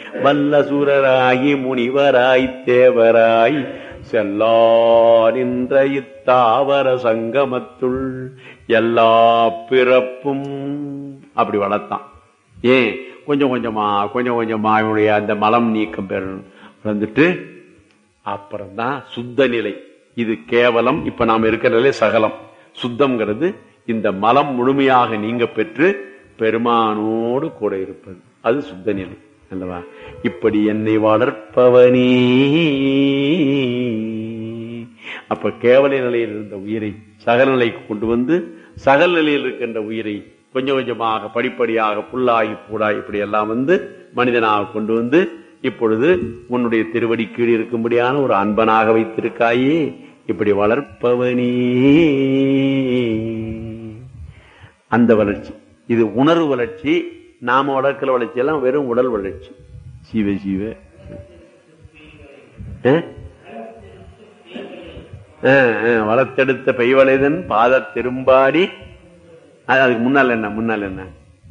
வல்லசுரராகி முனிவராய் தேவராய் செல்லா நின்ற இத்தாவர சங்கமத்துள் எல்லா பிறப்பும் அப்படி வளர்த்தான் ஏன் கொஞ்சம் கொஞ்சமா கொஞ்சம் கொஞ்சமா இவனுடைய அந்த மலம் நீக்கம் பெறணும் வந்துட்டு அப்புறம்தான் சுத்த நிலை இது கேவலம் இப்ப நாம இருக்கிற நிலை சகலம் சுத்தம்ங்கிறது இந்த மலம் முழுமையாக நீங்க பெற்று பெருமானோடு கூட இருப்பது அது சுத்த நிலை அல்லவா இப்படி என்னை வளர்ப்பவனே அப்ப கேவல நிலையில் இருந்த உயிரை சகல நிலைக்கு கொண்டு வந்து சகல நிலையில் இருக்கின்ற உயிரை கொஞ்சம் கொஞ்சமாக படிப்படியாக புல்லாகி பூடாய் இப்படி எல்லாம் வந்து மனிதனாக கொண்டு வந்து இப்பொழுது உன்னுடைய திருவடி கீழ் இருக்கும்படியான ஒரு அன்பனாக வைத்திருக்காயே இப்படி வளர்ப்பவனே அந்த வளர்ச்சி இது உணர்வு வளர்ச்சி நாம வளர்க்கிற வளர்ச்சி எல்லாம் வெறும் உடல் வளர்ச்சி சிவ சிவ அஹ்? அஹ், அஹ், வளர்த்தெடுத்த பெய்வளைதன் பாத திரும்பாடி அது- அதுக்கு முன்னால் என்ன முன்னால் என்ன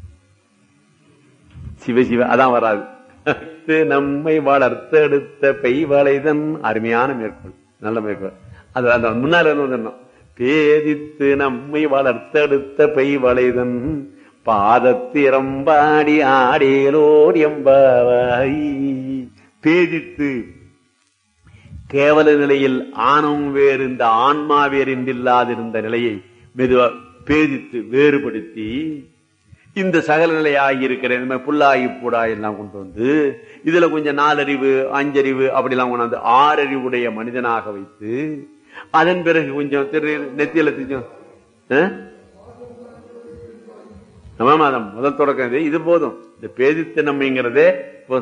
சிவ சிவ அதான் வராது நம்மை வளர்த்தெடுத்த பெய்வளைதன் அருமையான மேற்கோள் நல்ல மேற்கோள் அது அந்த முன்னால் என்ன வந்துடணும் பேதித்து நம்மை வளர்த்தெடுத்த பெய்வளைதன் பாதத்திரம்பாடி ஆடேலோர் எம்பாவாய் பேதித்து கேவல நிலையில் ஆணவம் வேறு இந்த ஆன்மா வேறு இல்லாதிருந்த நிலையை மெதுவா பேதித்து வேறுபடுத்தி இந்த சகல நிலையாகி இருக்கிற இந்த மாதிரி புல்லாகி பூடாய் எல்லாம் கொண்டு வந்து இதுல கொஞ்சம் நாலறிவு அஞ்சறிவு அப்படிலாம் கொண்டாந்து ஆறறிவுடைய மனிதனாக வைத்து அதன் பிறகு கொஞ்சம் திரு நெத்தியில கொஞ்சம் ஆமாம் முதல் தொடக்கம் இது இது போதும் இந்த பேதித்து நம்மைங்கிறதே போதும்